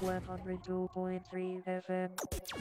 102.3 FM.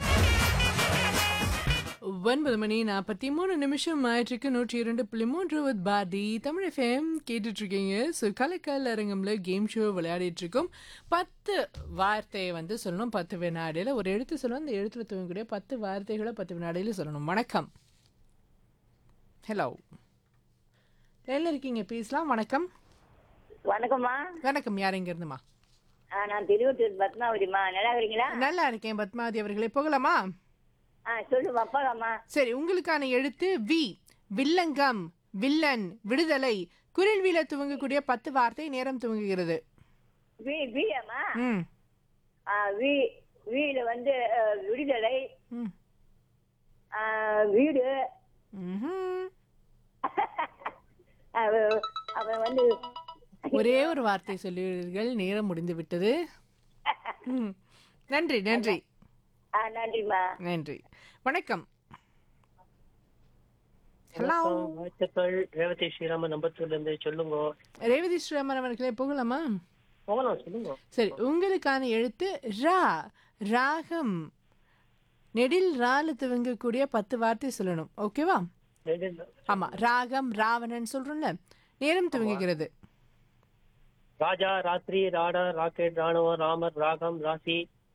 ஒன்பது மணி நாற்பத்தி மூணு நிமிஷம் ஆயிற்றுக்கு நூற்றி இரண்டு புள்ளி மூன்று வித் பாரதி தமிழ் எஃப்எம் கேட்டுட்டு இருக்கீங்க ஸோ கலக்கல் அரங்கம்ல கேம் ஷோ விளையாடிட்டு இருக்கோம் பத்து வார்த்தையை வந்து சொல்லணும் பத்து வினாடியில் ஒரு எழுத்து சொல்லணும் அந்த எழுத்துல துவங்கக்கூடிய பத்து வார்த்தைகளை பத்து வினாடியில் சொல்லணும் வணக்கம் ஹலோ லைனில் இருக்கீங்க பேசலாம் வணக்கம் வணக்கம்மா வணக்கம் யார் எங்க இருந்துமா ஆ, நான் திருவட்டூர் பத்மாவதிம்மா நல்லா இருக்கிறீங்களா நல்லா இருக்கேன் பத்மாவதி அவர்களே போகலாமா ஆ சொல்லு அப்பாதாம்மா சரி உங்களுக்கான எழுத்து வி வில்லங்கம் வில்லன் விடுதலை குரில்வில துவங்கக்கூடிய பத்து வார்த்தை நேரம் துவங்குகிறது வி வியம்மா ம் ஆ, வி வீடு வந்து அ, விடுதலை ம் ஆ, வீடு ம்ஹும். அவ- அப்புறம் வந்து ஒரே ஒரு வார்த்தை சொல்லுவீர்கள் நேரம் முடிந்து விட்டது ம். நன்றி நன்றி ஆ, நன்றிம்மா நன்றி வணக்கம் ஹலோ வாழ்த்துக்கள் ரேவதி ஸ்ரீராமன் நம்பத்தூர்ல இருந்து சொல்லுங்க ரேவதி ஸ்ரீராமன் அவர்களே போகலாமா போகலாம் சொல்லுங்க சரி உங்களுக்கான எழுத்து ரா ராகம் நெடில் ரால துவங்கக்கூடிய பத்து வார்த்தை சொல்லணும் ஓகேவா ரெண்டு- ஆமா ராகம் ராவணன் சொல்றோம்ல நேரம் துவங்குகிறது ராஜா ராத்திரி ராடா ராக்கெட் ராணுவம் ராமர் ராகம் ராசி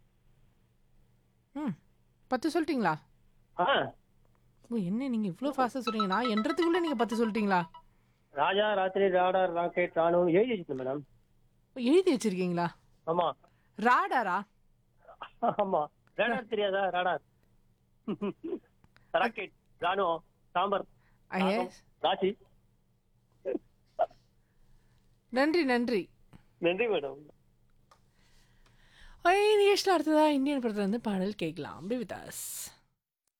ம் பத்து சொல்லிட்டீங்களா ஆ ஓ என்ன நீங்க இவ்வளோ ஃபாஸ்ட்டாக சொல்றீங்க நான் என்றதுக்குள்ள நீங்க பத்து சொல்லிட்டீங்களா ராஜா ராத்திரி ராடா ராக்கெட் ராணுவம் எழுதி வச்சிருக்கேன் மேடம் ஓ, எழுதி வச்சிருக்கீங்களா ஆமா ராடாரா ஆமா ரேடார் தெரியாதா ராடார் ராக்கெட் ராணுவம் சாம்பர் ஐயே ராசி நன்றி நன்றி நன்றி மேடம் ஐ நிகழ்ச்சியில் அடுத்ததா இந்தியன் படத்துல இருந்து பாடல் கேட்கலாம் பிவிதாஸ்